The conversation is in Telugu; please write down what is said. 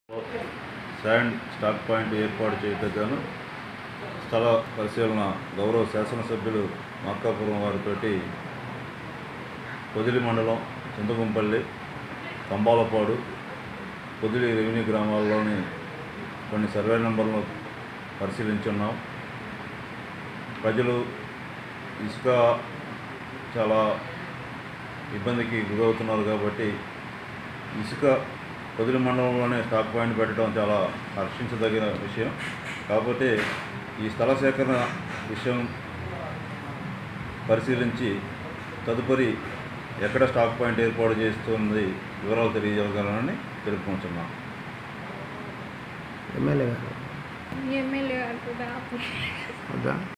శాండ్ స్టాక్ పాయింట్ ఏర్పాటు చేయటగాను స్థల పరిశీలన గౌరవ శాసనసభ్యులు మార్కాపురం వారితోటి పొదిలి మండలం చింతగుంపల్లి కంబాలపాడు పొదిలి రెవెన్యూ గ్రామాల్లోని కొన్ని సర్వే నెంబర్లను పరిశీలించున్నాం ప్రజలు ఇసుక చాలా ఇబ్బందికి గురవుతున్నారు కాబట్టి ఇసుక పొదిలి మండలంలోనే స్టాక్ పాయింట్ పెట్టడం చాలా హర్షించదగిన విషయం కాకపోతే ఈ స్థల సేకరణ విషయం పరిశీలించి తదుపరి ఎక్కడ స్టాక్ పాయింట్ ఏర్పాటు చేస్తుంది వివరాలు తెలియజేయగలనని తెలుపుకుంటున్నాం ఎమ్మెల్యే గారు ఎమ్మెల్యే గారు కూడా వద్దా